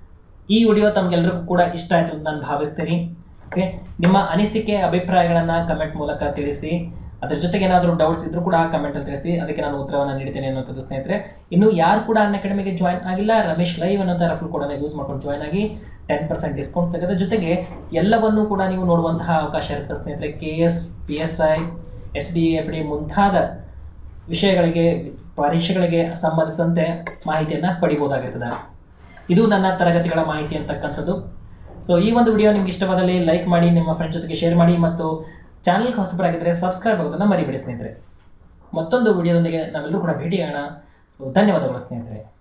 ಈ ವಿಡಿಯೋ ತಮಗೆಲ್ಲರಿಗೂ ಕೂಡ ಇಷ್ಟ ಆಯಿತು ಅಂತ ನಾನು ಭಾವಿಸ್ತೀನಿ ಓಕೆ ನಿಮ್ಮ ಅನಿಸಿಕೆ ಅಭಿಪ್ರಾಯಗಳನ್ನು ಕಮೆಂಟ್ ಮೂಲಕ ತಿಳಿಸಿ ಅದ್ರ ಜೊತೆಗೆ ಏನಾದರೂ ಡೌಟ್ಸ್ ಇದ್ರೂ ಕೂಡ ಕಮೆಂಟಲ್ಲಿ ತಿಳಿಸಿ ಅದಕ್ಕೆ ನಾನು ಉತ್ತರವನ್ನು ನೀಡ್ತೇನೆ ಅನ್ನೋಂಥದ್ದು ಸ್ನೇಹಿತರೆ ಇನ್ನು ಯಾರು ಕೂಡ ಅನ್ ಅಕಾಡೆಮಿಗೆ ಜಾಯ್ನ್ ಆಗಿಲ್ಲ ರಮೇಶ್ ಲೈವ್ ಅನ್ನೋಂಥ ರಫಲ್ ಕೂಡ ಯೂಸ್ ಮಾಡ್ಕೊಂಡು ಜಾಯ್ನ್ ಆಗಿ ಟೆನ್ ಪರ್ಸೆಂಟ್ ಡಿಸ್ಕೌಂಟ್ ಸಿಗುತ್ತೆ ಜೊತೆಗೆ ಎಲ್ಲವನ್ನೂ ಕೂಡ ನೀವು ನೋಡುವಂತಹ ಅವಕಾಶ ಇರುತ್ತೆ ಸ್ನೇಹಿತರೆ K S P S I S D F D ಮುಂತಾದ ವಿಷಯಗಳಿಗೆ ಪರೀಕ್ಷೆಗಳಿಗೆ ಸಂಬಂಧಿಸಿದಂತೆ ಮಾಹಿತಿಯನ್ನು ಪಡಿಬೋದಾಗಿರ್ತದೆ ಇದು ನನ್ನ ತರಗತಿಗಳ ಮಾಹಿತಿ ಅಂತಕ್ಕಂಥದ್ದು ಸೊ ಈ ಒಂದು ವಿಡಿಯೋ ನಿಮ್ಗೆ ಇಷ್ಟವಾದಲ್ಲಿ ಲೈಕ್ ಮಾಡಿ ನಿಮ್ಮ ಫ್ರೆಂಡ್ಸ್ ಜೊತೆಗೆ ಶೇರ್ ಮಾಡಿ ಮತ್ತು ಚಾನಲ್ಗೆ ಹೊಸಬರಾಗಿದ್ದರೆ ಸಬ್ಸ್ಕ್ರೈಬ್ ಆಗೋದನ್ನು ಮರಿಬೇಡಿ ಸ್ನೇಹಿತರೆ ಮತ್ತೊಂದು ವಿಡಿಯೋದೊಂದಿಗೆ ನಾವೆಲ್ಲರೂ ಕೂಡ ಭೇಟಿಯಾಗೋಣ ಸೊ ಧನ್ಯವಾದಗಳು ಸ್ನೇಹಿತರೆ